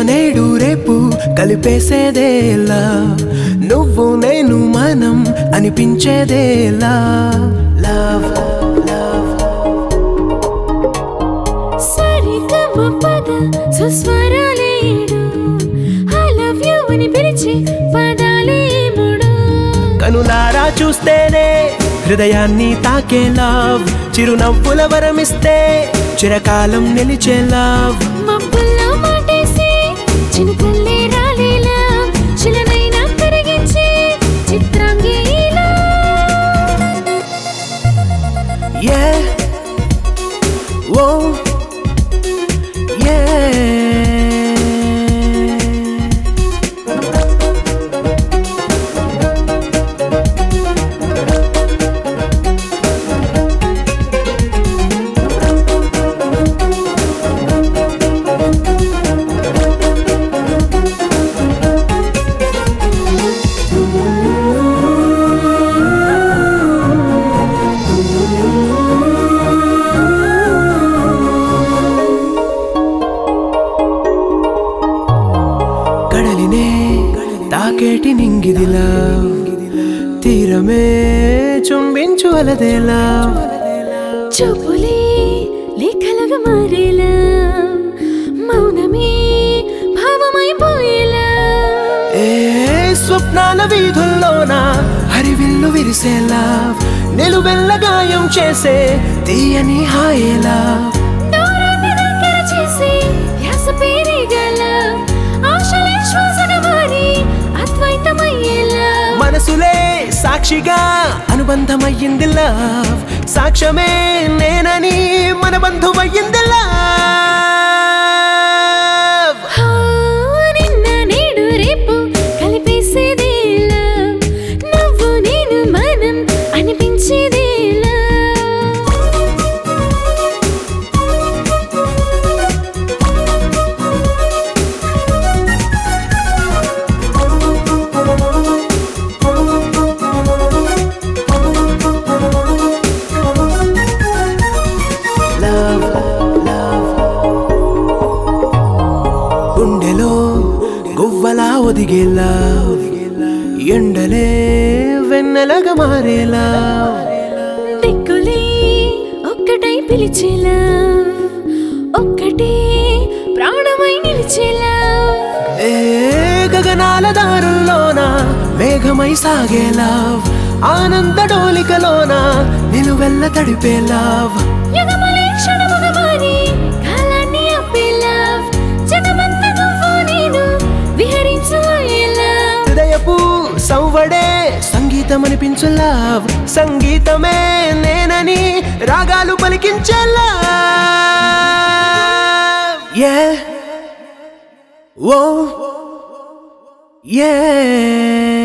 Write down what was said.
నేడు రేపు కలిపేసేదేలా నువ్వు నేను మనం అనిపించేదేలా లవ్ లవ్ సరిగమ పద సుస్వరాలేడు ఐ లవ్ యు అని పిలిచి పదాలే మూడు కనులారా చూస్తేనే హృదయాన్ని తాకే లవ్ చిరునవ్వుల వరమిస్తే చిరకాలం నిలిచే లవ్ మబ్బుల్లో మాటేసి చినుకల్లే రాలేలా చిలనైనా కరిగించి చిత్రాంగీలా Yeah. Whoa. Yeah. కడలినే తాకేటి నింగిదిలా తీరమే చుంబించు అలదేలా చూపులే లేఖలుగా మారేలా మౌనమే భావమైపోయేలా ఏ స్వప్నాల వీధుల్లోన హరివిల్లు విరిసేలా నిలువెల్ల గాయం చేసే తీయని హాయేలా దూరాన్ని దగ్గర చేసి ధ్యాస పేరేగల ఆశలే శ్వాసగా మారి అద్వైతమయ్యేలా మనసులే సాక్షిగా అనుబంధమయ్యింది లవ్ సాక్ష్యమే నేనని మన బంధువయ్యింది లవ్ హా, నిన్న నేడు రేపు కలిపేసేదేలా నువ్వు నేను మనం అనిపించేదేలా లవ్ లవ్ గుండెలో గువ్వలా ఒదిగే లవ్ ఎండలే వెన్నెలగా మారేలా దిక్కులే ఒక్కటై పిలిచేలా ఒక్కటే ప్రాణమై నిలిచేలా ఏ గగనాల దారుల్లోన మేఘమై సాగే లవ్ ఆనంద డోలికలోన నిలువెల్ల తడిపే లవ్ యుగములే క్షణముగా మారి కాలాన్ని ఆపే love. జగమంతా నువ్వు నేను విహరించు ఈ love. హృదయపు సవ్వడే సంగీతం అనిపించు లవ్ సంగీతమే నేనని రాగాలు పలికించే లవ్ yeah. Whoa. Yeah.